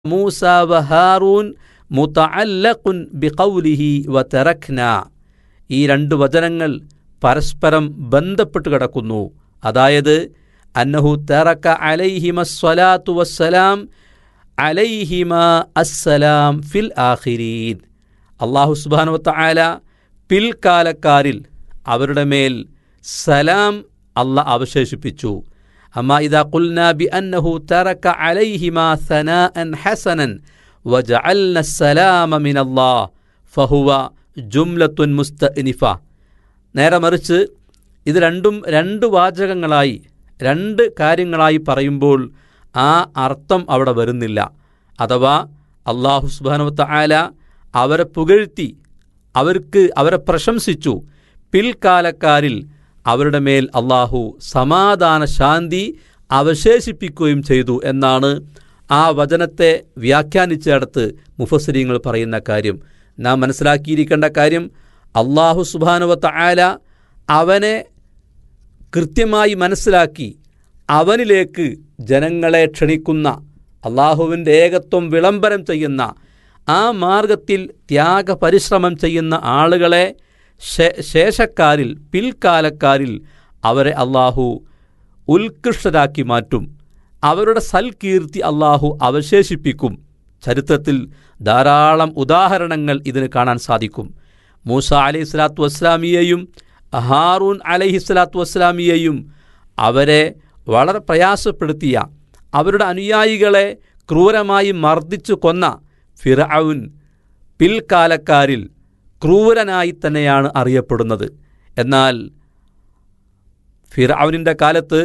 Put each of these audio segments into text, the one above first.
മൂസ വഹാറൂൻ മുതഅല്ലഖുൻ ബിഖൗലിഹി വതറക്ന ഈ രണ്ട് വചനങ്ങൾ പരസ്പരം ബന്ധപ്പെട്ട് കിടക്കുന്നു അതായത് അന്നഹു തറക്ക അലൈഹിമ സ്വലാത്തു വസ്സലാം അലൈഹിമ അസ്സലാം ഫിൽ ആഖിരീൻ അള്ളാഹു സുബാനുവത്ത ആല പിൽക്കാലക്കാരിൽ അവരുടെ മേൽ സലാം അല്ല അവശേഷിപ്പിച്ചു അമ്മ ഇതാ കുൽന ബി അന്നഹു തറക്ക അലൈഹിമ സനാഅൻ ഹസനൻ വജഅൽന സലാമ മിനല്ലാഹ് ഫഹുവ ജുംലത്തുൻ മുസ്തഇനിഫ നേരെ മറിച്ച് ഇത് രണ്ടും രണ്ട് വാചകങ്ങളായി രണ്ട് കാര്യങ്ങളായി പറയുമ്പോൾ ആ അർത്ഥം അവിടെ വരുന്നില്ല അഥവാ അള്ളാഹു സുബാനുവത്ത ആല അവരെ പുകഴ്ത്തി അവർക്ക് അവരെ പ്രശംസിച്ചു പിൽക്കാലക്കാരിൽ അവരുടെ മേൽ അള്ളാഹു സമാധാന ശാന്തി അവശേഷിപ്പിക്കുകയും ചെയ്തു എന്നാണ് ആ വചനത്തെ വ്യാഖ്യാനിച്ചിടത്ത് മുഫസരിങ്ങൾ പറയുന്ന കാര്യം നാം മനസ്സിലാക്കിയിരിക്കേണ്ട കാര്യം അള്ളാഹു സുബാനുവത്ത ആല അവനെ കൃത്യമായി മനസ്സിലാക്കി അവനിലേക്ക് ജനങ്ങളെ ക്ഷണിക്കുന്ന അള്ളാഹുവിൻ്റെ ഏകത്വം വിളംബരം ചെയ്യുന്ന ആ മാർഗത്തിൽ ത്യാഗപരിശ്രമം ചെയ്യുന്ന ആളുകളെ ശേഷക്കാരിൽ പിൽക്കാലക്കാരിൽ അവരെ അള്ളാഹു ഉത്കൃഷ്ടരാക്കി മാറ്റും അവരുടെ സൽകീർത്തി അള്ളാഹു അവശേഷിപ്പിക്കും ചരിത്രത്തിൽ ധാരാളം ഉദാഹരണങ്ങൾ ഇതിന് കാണാൻ സാധിക്കും മൂസ അലൈഹി സ്വലാത്തു വസ്ലാമിയെയും ഹാറൂൻ അലൈഹി സ്വലാത്തു വസ്ലാമിയെയും അവരെ വളരെ പ്രയാസപ്പെടുത്തിയ അവരുടെ അനുയായികളെ ക്രൂരമായി മർദ്ദിച്ചു കൊന്ന ഫിറൌൻ പിൽക്കാലക്കാരിൽ ക്രൂരനായി തന്നെയാണ് അറിയപ്പെടുന്നത് എന്നാൽ ഫിറൌനിൻ്റെ കാലത്ത്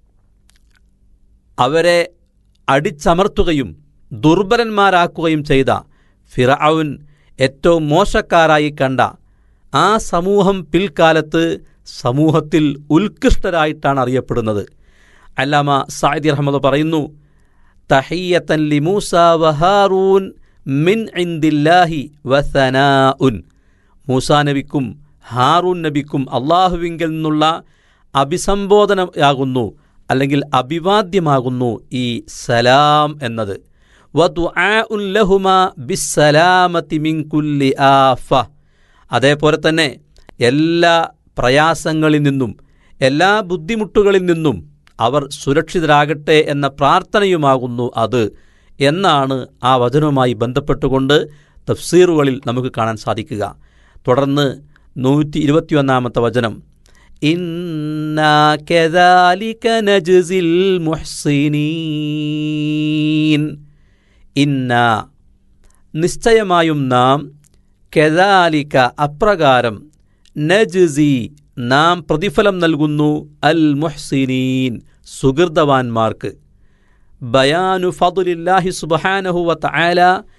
അവരെ അടിച്ചമർത്തുകയും ദുർബലന്മാരാക്കുകയും ചെയ്ത ഫിറൌൻ ഏറ്റവും മോശക്കാരായി കണ്ട ആ സമൂഹം പിൽക്കാലത്ത് സമൂഹത്തിൽ ഉത്കൃഷ്ടരായിട്ടാണ് അറിയപ്പെടുന്നത് അല്ലാമ സായിദി അഹമ്മദ് പറയുന്നു തഹിയത്തൻ ലിമൂസ വഹാറൂൻ മിൻ ഇന്ദില്ലാഹി വസനാ ഉൻ മൂസാ നബിക്കും ഹാറൂൻ നബിക്കും അള്ളാഹുവിങ്കിൽ നിന്നുള്ള അഭിസംബോധനയാകുന്നു അല്ലെങ്കിൽ അഭിവാദ്യമാകുന്നു ഈ സലാം എന്നത് ലഹുമ ബിസ്സലാമത്തി മിൻ കുല്ലി ആഫ അതേപോലെ തന്നെ എല്ലാ പ്രയാസങ്ങളിൽ നിന്നും എല്ലാ ബുദ്ധിമുട്ടുകളിൽ നിന്നും അവർ സുരക്ഷിതരാകട്ടെ എന്ന പ്രാർത്ഥനയുമാകുന്നു അത് എന്നാണ് ആ വചനവുമായി ബന്ധപ്പെട്ടുകൊണ്ട് തഫ്സീറുകളിൽ നമുക്ക് കാണാൻ സാധിക്കുക തുടർന്ന് നൂറ്റി ഇരുപത്തിയൊന്നാമത്തെ വചനം നജിസിൽ മുഹ്സിനീൻ ഇന്ന നിശ്ചയമായും നാം കെദാലിക്ക അപ്രകാരം നജിസി നാം പ്രതിഫലം നൽകുന്നു അൽ മുഹ്സിനീൻ സുഹൃതവാന്മാർക്ക് ബയാനു ഫതുലില്ലാഹി സുബ്ഹാനഹു വതആല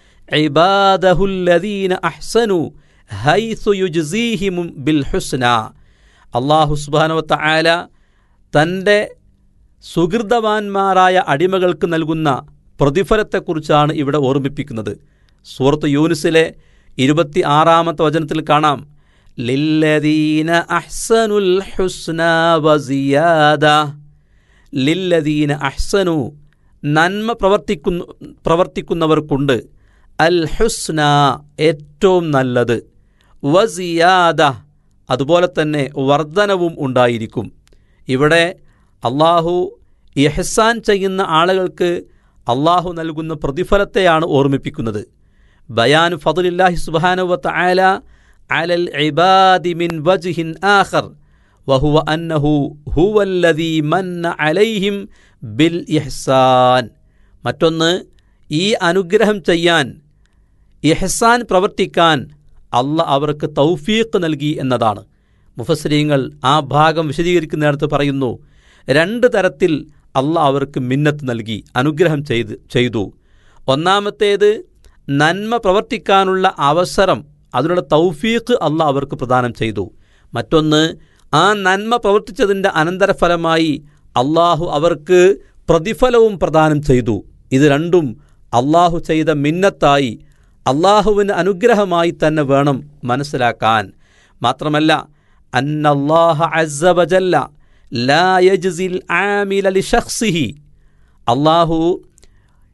ഇബാദഹുല്ലദീന അഹ്സനു ഹൈസു യുജ്സീഹിം ബിൽ ഹുസ്ന അല്ലാഹു സുബ്ഹാനഹു വതആല തൻ്റെ സുഹൃതവാന്മാരായ അടിമകൾക്ക് നൽകുന്ന പ്രതിഫലത്തെക്കുറിച്ചാണ് ഇവിടെ ഓർമ്മിപ്പിക്കുന്നത് സൂറത്ത് യൂനിസിലെ ഇരുപത്തി ആറാമത്തെ വചനത്തിൽ കാണാം ലില്ലദീന അഹ്സനുൽ ഹുസ്ന വസിയാദ ലില്ലദീന അഹ്സനു നന്മ പ്രവർത്തിക്കുന്നു പ്രവർത്തിക്കുന്നവർക്കുണ്ട് അൽ ഹുസ്ന ഏറ്റവും നല്ലത് വസിയാദ അതുപോലെ തന്നെ വർധനവും ഉണ്ടായിരിക്കും ഇവിടെ അള്ളാഹു ഇഹ്സാൻ ചെയ്യുന്ന ആളുകൾക്ക് അള്ളാഹു നൽകുന്ന പ്രതിഫലത്തെയാണ് ഓർമ്മിപ്പിക്കുന്നത് ബയാൻ ഫതുലില്ലാഹി സുബാനുവത്ത് ആല അലൽ ഇബാദി മിൻ വജ്ഹിൻ ആഖർ വഹുവ അന്നഹു ഹുവല്ലദീ മന്ന അലൈഹിം ബിൽ ഇഹ്സാൻ മറ്റൊന്ന് ഈ അനുഗ്രഹം ചെയ്യാൻ ഇഹ്സാൻ പ്രവർത്തിക്കാൻ അല്ല അവർക്ക് തൗഫീഖ് നൽകി എന്നതാണ് മുഫസ്രീങ്ങൾ ആ ഭാഗം വിശദീകരിക്കുന്നിടത്ത് പറയുന്നു രണ്ട് തരത്തിൽ അല്ല അവർക്ക് മിന്നത്ത് നൽകി അനുഗ്രഹം ചെയ്ത് ചെയ്തു ഒന്നാമത്തേത് നന്മ പ്രവർത്തിക്കാനുള്ള അവസരം അതിനുള്ള തൗഫീഖ് അല്ല അവർക്ക് പ്രദാനം ചെയ്തു മറ്റൊന്ന് ആ നന്മ പ്രവർത്തിച്ചതിൻ്റെ അനന്തരഫലമായി അള്ളാഹു അവർക്ക് പ്രതിഫലവും പ്രദാനം ചെയ്തു ഇത് രണ്ടും അള്ളാഹു ചെയ്ത മിന്നത്തായി അള്ളാഹുവിന് അനുഗ്രഹമായി തന്നെ വേണം മനസ്സിലാക്കാൻ മാത്രമല്ല അന്നല്ലാഹ അസ്സവജല്ല ലാ യജ്സിൽ ആമില ലിഷഖ്സിഹി അള്ളാഹു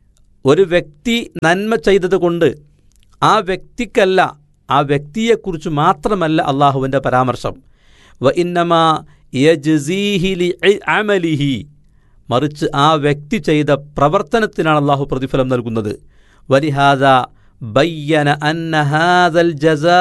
ഒരു വ്യക്തി നന്മ ചെയ്തതുകൊണ്ട് ആ വ്യക്തിക്കല്ല ആ വ്യക്തിയെക്കുറിച്ച് മാത്രമല്ല അള്ളാഹുവിൻ്റെ പരാമർശം വ ഇന്നമ യജ്സീഹിലി അമലിഹി മറിച്ച് ആ വ്യക്തി ചെയ്ത പ്രവർത്തനത്തിനാണ് അള്ളാഹു പ്രതിഫലം നൽകുന്നത് വലിഹാദ ബയ്യന അന്ന ഹാദൽ ജസാ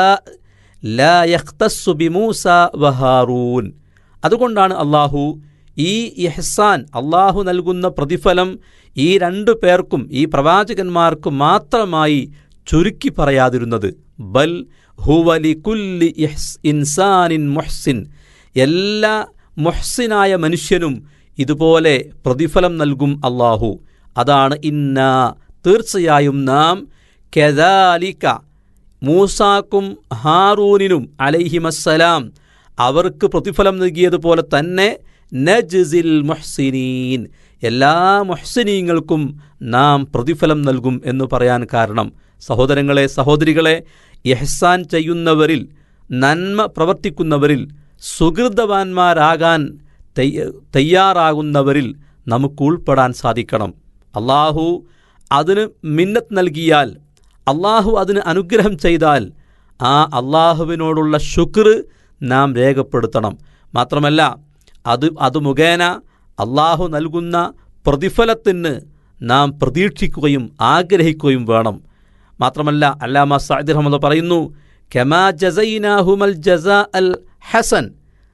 ലാ യഖ്തസ്സു ബിമൂസ വഹാറൂൻ അതുകൊണ്ടാണ് അള്ളാഹു ഈ ഇഹ്സാൻ അള്ളാഹു നൽകുന്ന പ്രതിഫലം ഈ രണ്ടു പേർക്കും ഈ പ്രവാചകന്മാർക്കും മാത്രമായി ചുരുക്കി പറയാതിരുന്നത് ബൽ ഹുവലി കുല്ലി ഇഹ്സ് ഇൻസാനിൻ മുഹ്സിൻ എല്ലാ മുഹ്സിനായ മനുഷ്യനും ഇതുപോലെ പ്രതിഫലം നൽകും അള്ളാഹു അതാണ് ഇന്ന തീർച്ചയായും നാം കെദാലിക്ക മൂസാക്കും ഹാറൂനിനും അലൈഹിമസ്സലാം അവർക്ക് പ്രതിഫലം നൽകിയതുപോലെ തന്നെ നജ്സിൽ മുഹ്സിനീൻ എല്ലാ മുഹ്സിനീങ്ങൾക്കും നാം പ്രതിഫലം നൽകും എന്ന് പറയാൻ കാരണം സഹോദരങ്ങളെ സഹോദരികളെ യഹ്സാൻ ചെയ്യുന്നവരിൽ നന്മ പ്രവർത്തിക്കുന്നവരിൽ സുഹൃതവാന്മാരാകാൻ തയ്യാറാകുന്നവരിൽ നമുക്ക് ഉൾപ്പെടാൻ സാധിക്കണം അള്ളാഹു അതിന് മിന്നത്ത് നൽകിയാൽ അള്ളാഹു അതിന് അനുഗ്രഹം ചെയ്താൽ ആ അള്ളാഹുവിനോടുള്ള ശുക്ർ നാം രേഖപ്പെടുത്തണം മാത്രമല്ല അത് അത് മുഖേന അള്ളാഹു നൽകുന്ന പ്രതിഫലത്തിന് നാം പ്രതീക്ഷിക്കുകയും ആഗ്രഹിക്കുകയും വേണം മാത്രമല്ല അല്ലാമ സാദിർ അഹമ്മദ് പറയുന്നു കെമാ ജസൈനാഹുമൽ ജസ അൽ ഹസൻ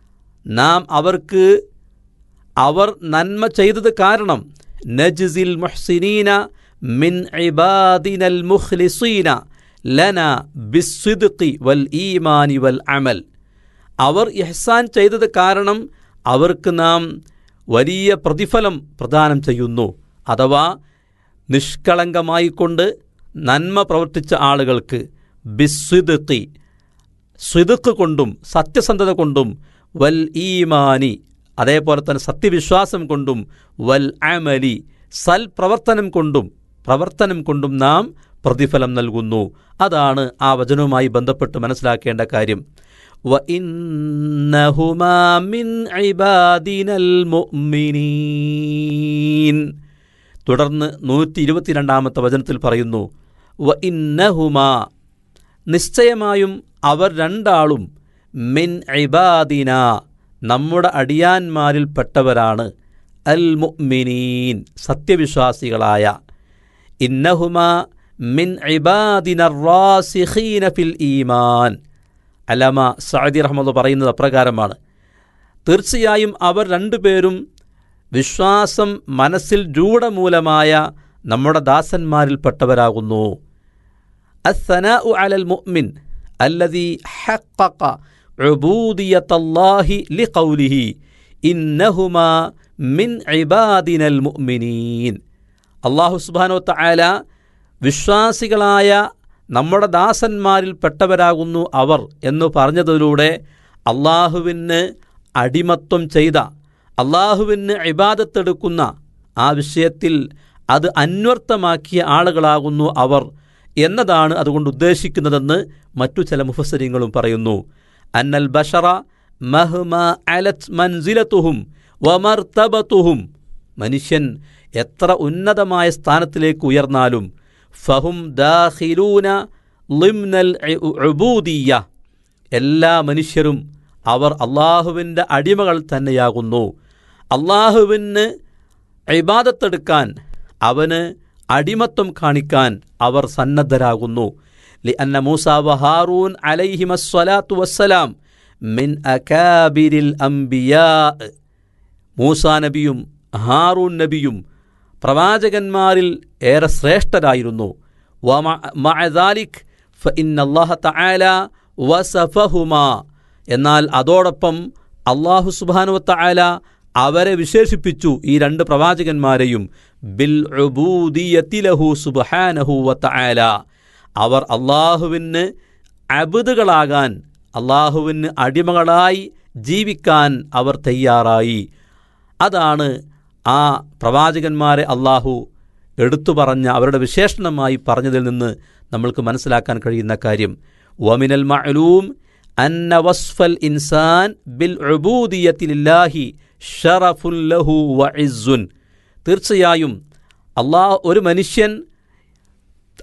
നാം അവർക്ക് അവർ നന്മ ചെയ്തത് കാരണം നജ്സിൽ മുഹ്സിനീന മിൻ ഇബാദിനൽ മുഖ്ലിസീന ലന ബിസ്വിദ്ഖി വൽ ഈമാനി വൽ അമൽ അവർ ഇഹ്സാൻ ചെയ്തത് കാരണം അവർക്ക് നാം വലിയ പ്രതിഫലം പ്രദാനം ചെയ്യുന്നു അഥവാ നിഷ്കളങ്കമായിക്കൊണ്ട് നന്മ പ്രവർത്തിച്ച ആളുകൾക്ക് ബിസ്വിദ്ഖി സ്വിദുക്ക് കൊണ്ടും സത്യസന്ധത കൊണ്ടും വൽ ഈമാനി അതേപോലെ തന്നെ സത്യവിശ്വാസം കൊണ്ടും വൽ അമലി സൽ പ്രവർത്തനം കൊണ്ടും പ്രവർത്തനം കൊണ്ടും നാം പ്രതിഫലം നൽകുന്നു അതാണ് ആ വചനവുമായി ബന്ധപ്പെട്ട് മനസ്സിലാക്കേണ്ട കാര്യം വ ഇന്നഹുമാ മിൻ ഇബാദിനൽ മുഅ്മിനീൻ തുടർന്ന് നൂറ്റി ഇരുപത്തിരണ്ടാമത്തെ വചനത്തിൽ പറയുന്നു വ ഇന്നഹുമാ നിശ്ചയമായും അവർ രണ്ടാളും മിൻ ഇബാദിന നമ്മുടെ അടിയാന്മാരിൽപ്പെട്ടവരാണ് അൽ മുഅ്മിനീൻ സത്യവിശ്വാസികളായ ഇന്നഹുമ മിൻ ഇബാദിന റാസിഖീന ഫിൽ ഈമാൻ അലമ സഅദി റഹ്മദ് പറയുന്നത് അപ്രകാരമാണ് തീർച്ചയായും അവർ രണ്ടുപേരും വിശ്വാസം മനസ്സിൽ രൂഢമൂലമായ നമ്മുടെ ദാസന്മാരിൽപ്പെട്ടവരാകുന്നു الثناء على المؤمن الذي حقق عبودية الله لقوله إنهما من عبادنا المؤمنين അള്ളാഹു സുബാനോ തആല വിശ്വാസികളായ നമ്മുടെ ദാസന്മാരിൽപ്പെട്ടവരാകുന്നു അവർ എന്ന് പറഞ്ഞതിലൂടെ അള്ളാഹുവിന് അടിമത്വം ചെയ്ത അള്ളാഹുവിന് ഇബാദത്തെടുക്കുന്ന ആ വിഷയത്തിൽ അത് അന്വർത്ഥമാക്കിയ ആളുകളാകുന്നു അവർ എന്നതാണ് അതുകൊണ്ട് ഉദ്ദേശിക്കുന്നതെന്ന് മറ്റു ചില മുഫസരിങ്ങളും പറയുന്നു അന്നൽ ബഷറ മഹ്മ അലത് മൻസിലത്തുഹും വമർത്തബത്തുഹും മനുഷ്യൻ എത്ര ഉന്നതമായ സ്ഥാനത്തിലേക്ക് ഉയർന്നാലും ഫഹും ദാഖിലൂന ലിംനൽ ഉബൂദിയ എല്ലാ മനുഷ്യരും അവർ അള്ളാഹുവിൻ്റെ അടിമകൾ തന്നെയാകുന്നു അള്ളാഹുവിന് ഇബാദത്തെടുക്കാൻ അവന് അടിമത്വം കാണിക്കാൻ അവർ സന്നദ്ധരാകുന്നു ലി അന്ന മൂസ വഹാറൂൻ അലൈഹിമസ്വലാത്തു വസ്സലാം മിൻ അകാബിരിൽ അംബിയാ മൂസാ നബിയും ഹാറൂൻ നബിയും പ്രവാചകന്മാരിൽ ഏറെ ശ്രേഷ്ഠരായിരുന്നു മഅദാലിക് ഫഇന്നല്ലാഹ തആല വസഫഹുമാ എന്നാൽ അതോടൊപ്പം അള്ളാഹു സുബ്ഹാനഹു തആല അവരെ വിശേഷിപ്പിച്ചു ഈ രണ്ട് പ്രവാചകന്മാരെയും ബിൽ ഉബൂദിയത്തിലഹു സുബ്ഹാനഹു വതആല അവർ അള്ളാഹുവിന് അബുദുകളാകാൻ അള്ളാഹുവിന് അടിമകളായി ജീവിക്കാൻ അവർ തയ്യാറായി അതാണ് ആ പ്രവാചകന്മാരെ അള്ളാഹു എടുത്തു പറഞ്ഞ അവരുടെ വിശേഷണമായി പറഞ്ഞതിൽ നിന്ന് നമ്മൾക്ക് മനസ്സിലാക്കാൻ കഴിയുന്ന കാര്യം വമിനൽ മഅലൂം അന്ന വസ്ഫൽ ഇൻസാൻ ബിൽ ഉബൂദിയത്തിലില്ലാഹി ഷറഫുല്ലഹു വഇസുൻ തീർച്ചയായും അള്ളാഹ് ഒരു മനുഷ്യൻ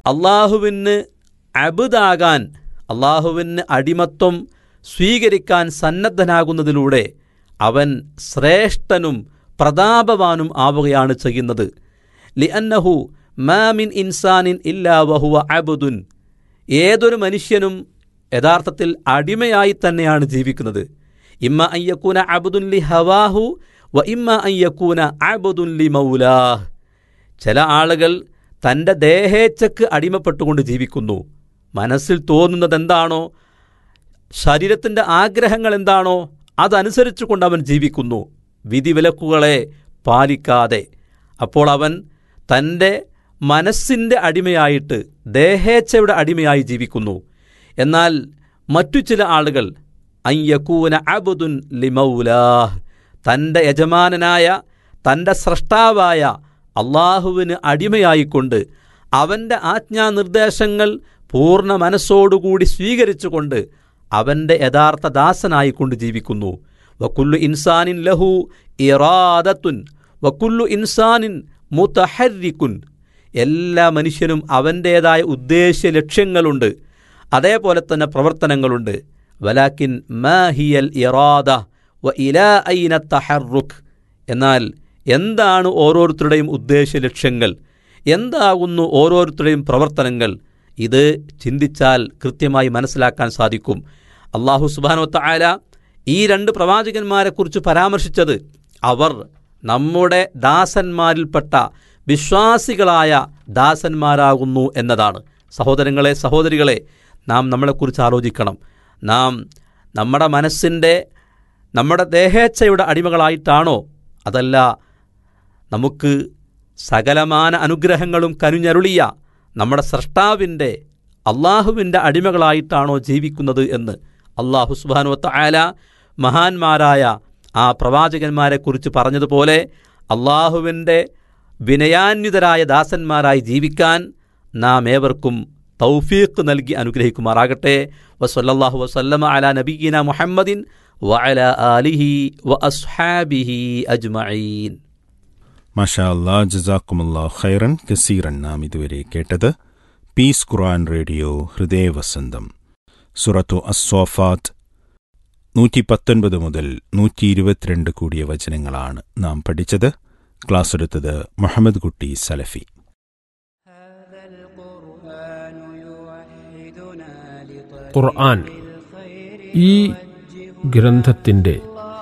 അള്ളാഹുവിന് അബുദാകാൻ അള്ളാഹുവിന് അടിമത്വം സ്വീകരിക്കാൻ സന്നദ്ധനാകുന്നതിലൂടെ അവൻ ശ്രേഷ്ഠനും പ്രതാപവാനും ആവുകയാണ് ചെയ്യുന്നത് ലിഅന്നഹു മാമിൻ ഇൻസാനിൻ ഇല്ലാ വഹുവ അബുദുൻ ഏതൊരു മനുഷ്യനും യഥാർത്ഥത്തിൽ അടിമയായി തന്നെയാണ് ജീവിക്കുന്നത് ഇമ്മ അയ്യക്കൂന അബുദുൻ ലി ഹവാഹു വ ഇമ്മ അയ്യക്കൂന അബുദുൻ ലി മൗലാഹ് ചില ആളുകൾ തൻ്റെ ദേഹേച്ഛക്ക് അടിമപ്പെട്ടുകൊണ്ട് ജീവിക്കുന്നു മനസ്സിൽ തോന്നുന്നത് എന്താണോ ശരീരത്തിൻ്റെ ആഗ്രഹങ്ങൾ എന്താണോ അതനുസരിച്ചു കൊണ്ട് അവൻ ജീവിക്കുന്നു വിധിവിലക്കുകളെ പാലിക്കാതെ അപ്പോൾ അവൻ തൻ്റെ മനസ്സിൻ്റെ അടിമയായിട്ട് ദേഹേച്ഛയുടെ അടിമയായി ജീവിക്കുന്നു എന്നാൽ മറ്റു ചില ആളുകൾ അയ്യക്കൂന അബുദുൻ ലിമൗലാഹ് തൻ്റെ യജമാനനായ തൻ്റെ സ്രഷ്ടാവായ അള്ളാഹുവിന് അടിമയായിക്കൊണ്ട് അവൻ്റെ ആജ്ഞാനിർദ്ദേശങ്ങൾ പൂർണ്ണ മനസ്സോടുകൂടി സ്വീകരിച്ചുകൊണ്ട് അവൻ്റെ യഥാർത്ഥ ദാസനായിക്കൊണ്ട് ജീവിക്കുന്നു വക്കുല്ലു ഇൻസാനിൻ ലഹു ഇറാദത്തുൻ വക്കുല്ലു ഇൻസാനിൻ മുത്തഹരിക്കുൻ എല്ലാ മനുഷ്യനും അവൻ്റേതായ ഉദ്ദേശ്യ ലക്ഷ്യങ്ങളുണ്ട് അതേപോലെ തന്നെ പ്രവർത്തനങ്ങളുണ്ട് വലാക്കിൻ മാഹിയൽ ഇറാദ വ ഇലാ ഐന തഹറുഖ് എന്നാൽ എന്താണ് ഓരോരുത്തരുടെയും ഉദ്ദേശ്യ ലക്ഷ്യങ്ങൾ എന്താകുന്നു ഓരോരുത്തരുടെയും പ്രവർത്തനങ്ങൾ ഇത് ചിന്തിച്ചാൽ കൃത്യമായി മനസ്സിലാക്കാൻ സാധിക്കും അള്ളാഹു സുബാനോ തായാല ഈ രണ്ട് പ്രവാചകന്മാരെക്കുറിച്ച് പരാമർശിച്ചത് അവർ നമ്മുടെ ദാസന്മാരിൽപ്പെട്ട വിശ്വാസികളായ ദാസന്മാരാകുന്നു എന്നതാണ് സഹോദരങ്ങളെ സഹോദരികളെ നാം നമ്മളെക്കുറിച്ച് ആലോചിക്കണം നാം നമ്മുടെ മനസ്സിൻ്റെ നമ്മുടെ ദേഹേച്ഛയുടെ അടിമകളായിട്ടാണോ അതല്ല നമുക്ക് സകലമാന അനുഗ്രഹങ്ങളും കനുഞ്ഞരുളിയ നമ്മുടെ സൃഷ്ടാവിൻ്റെ അള്ളാഹുവിൻ്റെ അടിമകളായിട്ടാണോ ജീവിക്കുന്നത് എന്ന് അള്ളാഹു സുബാനുവത്ത ആല മഹാന്മാരായ ആ പ്രവാചകന്മാരെക്കുറിച്ച് പറഞ്ഞതുപോലെ അള്ളാഹുവിൻ്റെ വിനയാന്വിതരായ ദാസന്മാരായി ജീവിക്കാൻ നാം ഏവർക്കും തൗഫീഖ് നൽകി അനുഗ്രഹിക്കുമാറാകട്ടെ വസല്ലാഹു വസല്ലമ അല നബീന മുഹമ്മദിൻ വഅല ആലിഹി വ അസ്ഹാബിഹി അജ്മഈൻ മഷാ അല്ലാ ജസാക്കുമുല്ലാ ഖൈറൻ കസീറൻ നാം ഇതുവരെ കേട്ടത് പീസ് ഖുറാൻ റേഡിയോ ഹൃദയവസന്തം സുറത്തു അസ്വാഫാത്ത് നൂറ്റി പത്തൊൻപത് മുതൽ നൂറ്റി ഇരുപത്തിരണ്ട് കൂടിയ വചനങ്ങളാണ് നാം പഠിച്ചത് ക്ലാസ് എടുത്തത് മുഹമ്മദ് കുട്ടി സലഫി ഖുർആൻ ഈ ഗ്രന്ഥത്തിൻ്റെ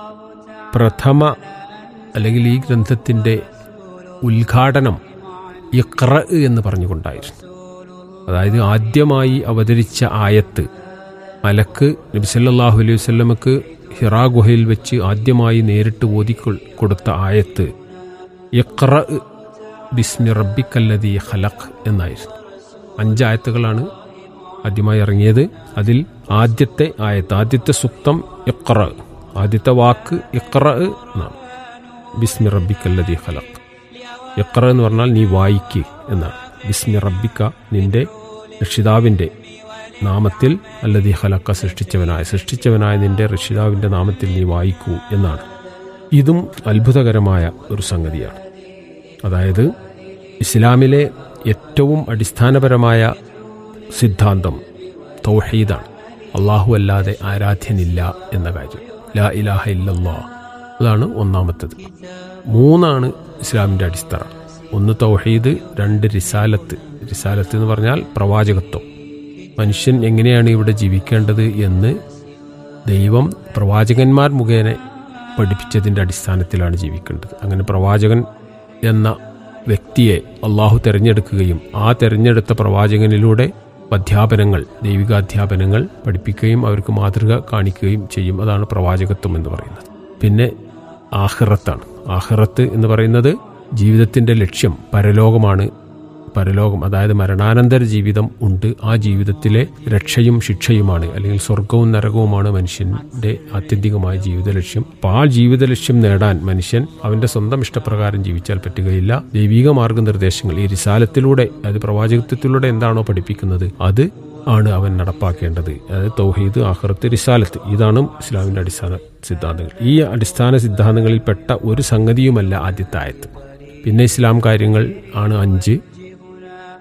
പ്രഥമ അല്ലെങ്കിൽ ഈ ഗ്രന്ഥത്തിൻ്റെ ഉദ്ഘാടനം ഇഖ്ര എന്ന് പറഞ്ഞുകൊണ്ടായിരുന്നു അതായത് ആദ്യമായി അവതരിച്ച ആയത്ത് മലക്ക് നബി സല്ലല്ലാഹു അലൈഹി വസല്ലമക്ക് ഹിറാ ഗുഹയിൽ വെച്ച് ആദ്യമായി നേരിട്ട് ഓതി കൊ- കൊടുത്ത ആയത്ത് ഇഖ്ര ബിസ്മി റബ്ബിക്കല്ലതി ഖലഖ് എന്നായിരുന്നു അഞ്ചായത്തുകളാണ് ആദ്യമായി ഇറങ്ങിയത് അതിൽ ആദ്യത്തെ ആയത്ത് ആദ്യത്തെ സുക്തം ഇഖ്ര ആദ്യത്തെ വാക്ക് ഇഖ്ര എന്നാണ് ബിസ്മി റബ്ബിക്കല്ലതി ഖലഖ് ഇഖ്ര എന്ന് പറഞ്ഞാൽ നീ വായിക്ക് എന്നാണ് ബിസ്മി റബ്ബിക്ക നിന്റെ രക്ഷിതാവിൻ്റെ നാമത്തിൽ അല്ലതി ഖലക്ക സൃഷ്ടിച്ചവനായ സൃഷ്ടിച്ചവനായ നിന്റെ രക്ഷിതാവിൻ്റെ നാമത്തിൽ നീ വായിക്കൂ എന്നാണ് ഇതും അത്ഭുതകരമായ ഒരു സംഗതിയാണ് അതായത് ഇസ്ലാമിലെ ഏറ്റവും അടിസ്ഥാനപരമായ സിദ്ധാന്തം തൗഹീദാണ് അള്ളാഹു അല്ലാതെ ആരാധ്യനില്ല എന്ന കാര്യം ലാ ഇലാഹ ഇല്ലല്ലാ അതാണ് ഒന്നാമത്തത് മൂന്നാണ് ഇസ്ലാമിൻ്റെ അടിസ്ഥാനം ഒന്ന് തൗഹീദ് രണ്ട് റിസാലത്ത് റിസാലത്ത് എന്ന് പറഞ്ഞാൽ പ്രവാചകത്വം മനുഷ്യൻ എങ്ങനെയാണ് ഇവിടെ ജീവിക്കേണ്ടത് എന്ന് ദൈവം പ്രവാചകന്മാർ മുഖേന പഠിപ്പിച്ചതിൻ്റെ അടിസ്ഥാനത്തിലാണ് ജീവിക്കേണ്ടത് അങ്ങനെ പ്രവാചകൻ എന്ന വ്യക്തിയെ അള്ളാഹു തിരഞ്ഞെടുക്കുകയും ആ തിരഞ്ഞെടുത്ത പ്രവാചകനിലൂടെ അധ്യാപനങ്ങൾ ദൈവികാധ്യാപനങ്ങൾ പഠിപ്പിക്കുകയും അവർക്ക് മാതൃക കാണിക്കുകയും ചെയ്യും അതാണ് പ്രവാചകത്വം എന്ന് പറയുന്നത് പിന്നെ ആഹ്റത്താണ് ആഹ്റത്ത് എന്ന് പറയുന്നത് ജീവിതത്തിൻ്റെ ലക്ഷ്യം പരലോകമാണ് പരലോകം അതായത് മരണാനന്തര ജീവിതം ഉണ്ട് ആ ജീവിതത്തിലെ രക്ഷയും ശിക്ഷയുമാണ് അല്ലെങ്കിൽ സ്വർഗവും നരകവുമാണ് മനുഷ്യന്റെ ആത്യന്തികമായ ജീവിത ലക്ഷ്യം അപ്പൊ ആ ജീവിത ലക്ഷ്യം നേടാൻ മനുഷ്യൻ അവന്റെ സ്വന്തം ഇഷ്ടപ്രകാരം ജീവിച്ചാൽ പറ്റുകയില്ല ദൈവിക മാർഗനിർദ്ദേശങ്ങൾ ഈ റിസാലത്തിലൂടെ അതായത് പ്രവാചകത്വത്തിലൂടെ എന്താണോ പഠിപ്പിക്കുന്നത് അത് ആണ് അവൻ നടപ്പാക്കേണ്ടത് അതായത് തൗഹീദ് ആഹ്റത്ത് റിസാലത്ത് ഇതാണ് ഇസ്ലാമിന്റെ അടിസ്ഥാന സിദ്ധാന്തങ്ങൾ ഈ അടിസ്ഥാന സിദ്ധാന്തങ്ങളിൽപ്പെട്ട ഒരു സംഗതിയുമല്ല ആദ്യത്തെ ആയത്ത് പിന്നെ ഇസ്ലാം കാര്യങ്ങൾ ആണ് അഞ്ച്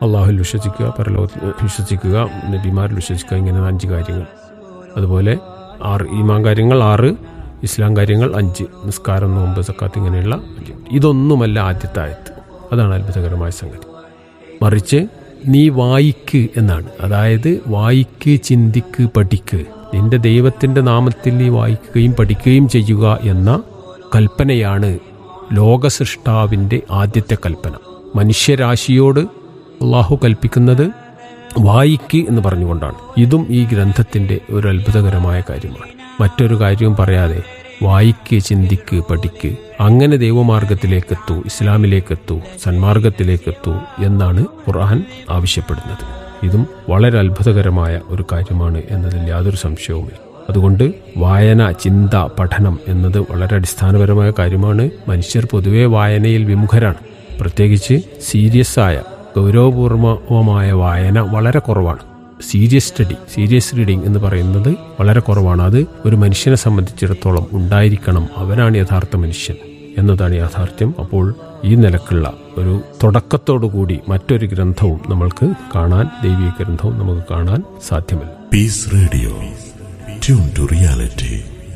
അള്ളാഹുൽ വിശ്വസിക്കുക പരലോകത്തിൽ വിശ്വസിക്കുക നബിമാരിൽ വിശ്വസിക്കുക ഇങ്ങനെ അഞ്ച് കാര്യങ്ങൾ അതുപോലെ ആറ് ഈമാൻ കാര്യങ്ങൾ ആറ് ഇസ്ലാം കാര്യങ്ങൾ അഞ്ച് നിസ്കാരം നോമ്പ് സക്കാത്ത് ഇങ്ങനെയുള്ള അഞ്ച് ഇതൊന്നുമല്ല ആദ്യത്തെ ആയത്ത് അതാണ് അത്ഭുതകരമായ സംഗതി മറിച്ച് നീ വായിക്ക് എന്നാണ് അതായത് വായിക്ക് ചിന്തിക്ക് പഠിക്ക് നിന്റെ ദൈവത്തിന്റെ നാമത്തിൽ നീ വായിക്കുകയും പഠിക്കുകയും ചെയ്യുക എന്ന കൽപ്പനയാണ് ലോകസൃഷ്ടാവിന്റെ ആദ്യത്തെ കൽപ്പന മനുഷ്യരാശിയോട് അള്ളാഹു കൽപ്പിക്കുന്നത് വായിക്ക് എന്ന് പറഞ്ഞുകൊണ്ടാണ് ഇതും ഈ ഗ്രന്ഥത്തിന്റെ ഒരു അത്ഭുതകരമായ കാര്യമാണ് മറ്റൊരു കാര്യവും പറയാതെ വായിക്ക് ചിന്തിക്ക് പഠിക്ക് അങ്ങനെ ദൈവമാർഗത്തിലേക്കെത്തൂ ഇസ്ലാമിലേക്കെത്തൂ സന്മാർഗത്തിലേക്കെത്തൂ എന്നാണ് ഖുർആൻ ആവശ്യപ്പെടുന്നത് ഇതും വളരെ അത്ഭുതകരമായ ഒരു കാര്യമാണ് എന്നതിൽ യാതൊരു സംശയവുമില്ല അതുകൊണ്ട് വായന ചിന്ത പഠനം എന്നത് വളരെ അടിസ്ഥാനപരമായ കാര്യമാണ് മനുഷ്യർ പൊതുവെ വായനയിൽ വിമുഖരാണ് പ്രത്യേകിച്ച് സീരിയസ് ആയ ഗൗരവപൂർവമായ വായന വളരെ കുറവാണ് സീരിയസ് സ്റ്റഡി സീരിയസ് റീഡിംഗ് എന്ന് പറയുന്നത് വളരെ കുറവാണ് അത് ഒരു മനുഷ്യനെ സംബന്ധിച്ചിടത്തോളം ഉണ്ടായിരിക്കണം അവനാണ് യഥാർത്ഥ മനുഷ്യൻ എന്നതാണ് യാഥാർത്ഥ്യം അപ്പോൾ ഈ നിലക്കുള്ള ഒരു തുടക്കത്തോടു കൂടി മറ്റൊരു ഗ്രന്ഥവും നമ്മൾക്ക് കാണാൻ ദൈവിക ഗ്രന്ഥവും നമുക്ക് കാണാൻ സാധ്യമല്ല Peace Radio. Tune to reality.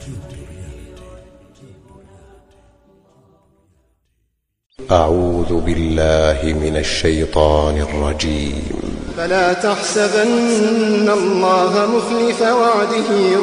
أعوذ بالله من الشيطان الرجيم فلا تحسبن الله مخلف وعده